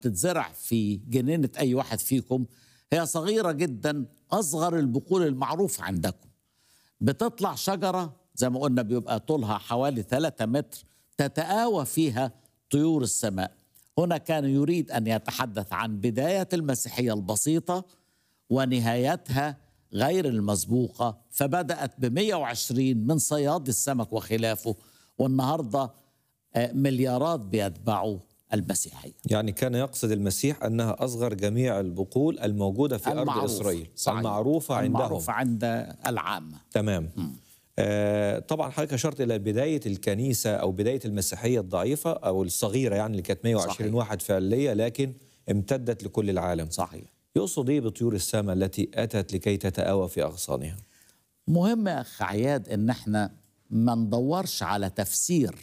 تتزرع في جنينة أي واحد فيكم هي صغيرة جدا أصغر البقول المعروف عندكم بتطلع شجرة زي ما قلنا بيبقى طولها حوالي 3 متر تتآوى فيها طيور السماء هنا كان يريد أن يتحدث عن بداية المسيحية البسيطة ونهايتها غير المسبوقة فبدأت ب 120 من صياد السمك وخلافه والنهاردة آه، مليارات بيتبعوا المسيحية يعني كان يقصد المسيح أنها أصغر جميع البقول الموجودة في أرض المعروفة. إسرائيل صحيح. المعروفة عندهم المعروفة عند العامة تمام آه طبعا حضرتك اشرت الى بدايه الكنيسه او بدايه المسيحيه الضعيفه او الصغيره يعني اللي كانت 120 صحيح. واحد فعليه لكن امتدت لكل العالم صحيح يقصد ايه بطيور السماء التي اتت لكي تتآوى في اغصانها مهم يا أخ عياد إن احنا ما ندورش على تفسير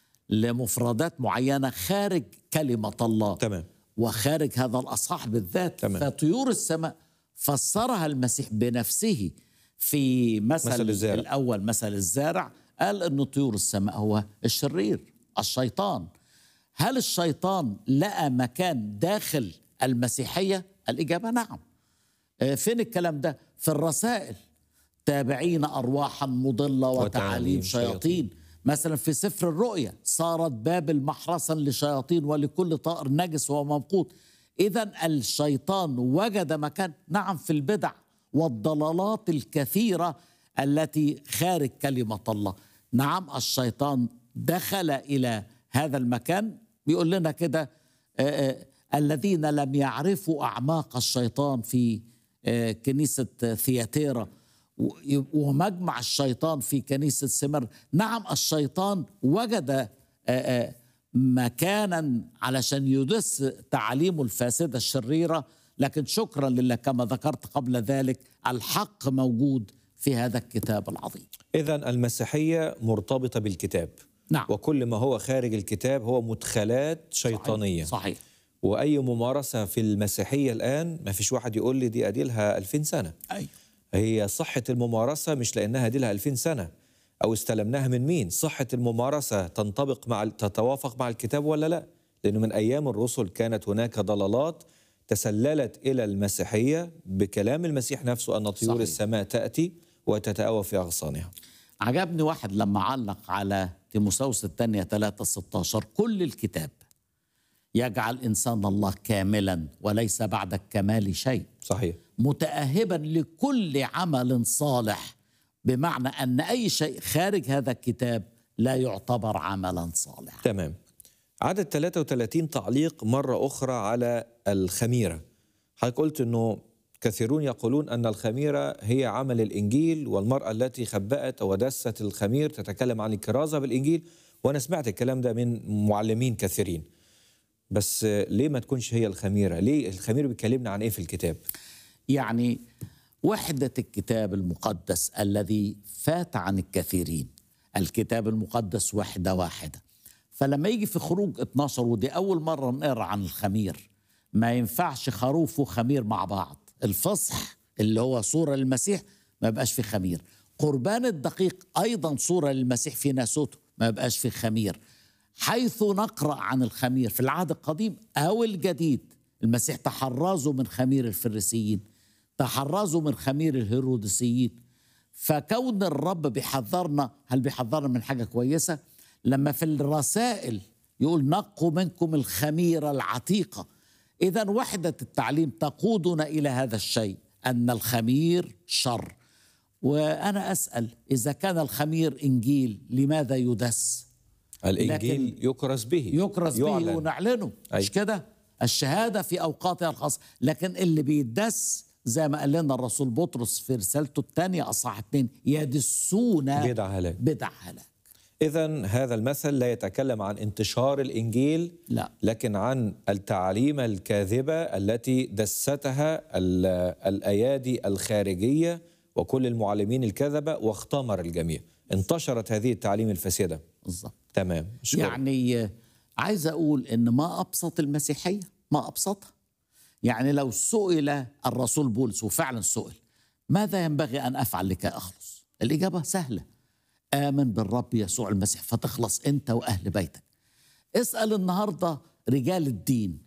لمفردات معينة خارج كلمة الله تمام وخارج هذا الأصحاح بالذات تمام. فطيور السماء فسرها المسيح بنفسه في مثل, مثل الزارع. الأول مثل الزارع قال أن طيور السماء هو الشرير الشيطان هل الشيطان لقى مكان داخل المسيحية؟ الإجابة نعم آه، فين الكلام ده؟ في الرسائل تابعين أرواحا مضلة وتعاليم وتعاليم شياطين شياطين. مثلا في سفر الرؤيا صارت بابل محرسا لشياطين ولكل طائر نجس وممقوت إذا الشيطان وجد مكان نعم في البدع والضلالات الكثيرة التي خارج كلمة الله نعم الشيطان دخل إلى هذا المكان بيقول لنا كده آه، آه، الذين لم يعرفوا أعماق الشيطان في آه، كنيسة ثياتيرا و- ومجمع الشيطان في كنيسة سمر نعم الشيطان وجد آه، آه، مكانا علشان يدس تعاليمه الفاسدة الشريرة لكن شكرا لله كما ذكرت قبل ذلك الحق موجود في هذا الكتاب العظيم اذا المسيحيه مرتبطه بالكتاب نعم وكل ما هو خارج الكتاب هو مدخلات شيطانيه صحيح واي ممارسه في المسيحيه الان ما فيش واحد يقول لي دي اديلها 2000 سنه أيوة. هي صحة الممارسة مش لأنها دي لها 2000 سنة أو استلمناها من مين صحة الممارسة تنطبق مع تتوافق مع الكتاب ولا لا لأنه من أيام الرسل كانت هناك ضلالات تسللت إلى المسيحية بكلام المسيح نفسه أن طيور صحيح. صحيح. السماء تأتي وتتأوى في أغصانها عجبني واحد لما علق على تيموساوس الثانية 3 16 كل الكتاب يجعل إنسان الله كاملا وليس بعد الكمال شيء صحيح متأهبا لكل عمل صالح بمعنى أن أي شيء خارج هذا الكتاب لا يعتبر عملا صالحا تمام عدد 33 تعليق مرة أخرى على الخميرة حضرتك قلت أنه كثيرون يقولون أن الخميرة هي عمل الإنجيل والمرأة التي خبأت ودست الخمير تتكلم عن الكرازة بالإنجيل وأنا سمعت الكلام ده من معلمين كثيرين بس ليه ما تكونش هي الخميرة ليه الخمير بيكلمنا عن إيه في الكتاب يعني وحدة الكتاب المقدس الذي فات عن الكثيرين الكتاب المقدس وحدة واحدة فلما يجي في خروج 12 ودي أول مرة نقرأ عن الخمير ما ينفعش خروف وخمير مع بعض الفصح اللي هو صورة للمسيح ما يبقاش في خمير قربان الدقيق أيضا صورة للمسيح في ناسوته ما يبقاش في خمير حيث نقرأ عن الخمير في العهد القديم أو الجديد المسيح تحرزوا من خمير الفريسيين تحرزوا من خمير الهيروديسيين فكون الرب بيحذرنا هل بيحذرنا من حاجة كويسة لما في الرسائل يقول نقوا منكم الخميرة العتيقة إذا وحدة التعليم تقودنا إلى هذا الشيء أن الخمير شر وأنا أسأل إذا كان الخمير إنجيل لماذا يدس الإنجيل يكرز به يكرز به يعلن. ونعلنه أي. مش كده الشهادة في أوقاتها الخاصة لكن اللي بيدس زي ما قال لنا الرسول بطرس في رسالته الثانية أصحاح اتنين يدسون بدع هلاك بدع هلاك إذا هذا المثل لا يتكلم عن انتشار الإنجيل لا لكن عن التعاليم الكاذبة التي دستها ال- الأيادي الخارجية وكل المعلمين الكذبة واختمر الجميع انتشرت هذه التعاليم الفاسدة بالظبط تمام شكرا. يعني آه، عايز أقول إن ما أبسط المسيحية ما أبسطها يعني لو سئل الرسول بولس وفعلا سئل ماذا ينبغي أن أفعل لكي أخلص الإجابة سهلة آمن بالرب يسوع المسيح فتخلص أنت وأهل بيتك اسأل النهاردة رجال الدين